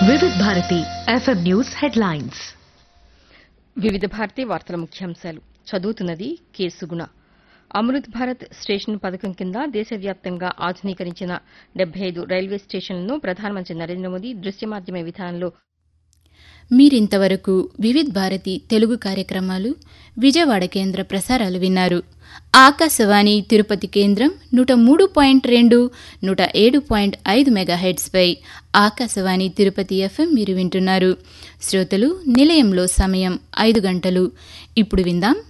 వివిధ Bharati FM news headlines వివిధ భారతి వార్తల ముఖ్యాంశాలు చదువుతున్నది కేసుగుణ అమృత్ భారత్ స్టేషన్ పథకం కింద దేశవ్యాప్తంగా ఆధునీకరించిన డెబ్బై ఐదు రైల్వే స్టేషన్లను ప్రధానమంత్రి నరేంద్ర మోదీ దృశ్య మాధ్యమ విధానంలో మీరింతవరకు వివిధ్ భారతి తెలుగు కార్యక్రమాలు విజయవాడ కేంద్ర ప్రసారాలు విన్నారు ఆకాశవాణి తిరుపతి కేంద్రం నూట మూడు పాయింట్ రెండు నూట ఏడు పాయింట్ ఐదు మెగాహెడ్స్పై ఆకాశవాణి తిరుపతి ఎఫ్ఎం మీరు వింటున్నారు శ్రోతలు నిలయంలో సమయం ఐదు గంటలు ఇప్పుడు విందాం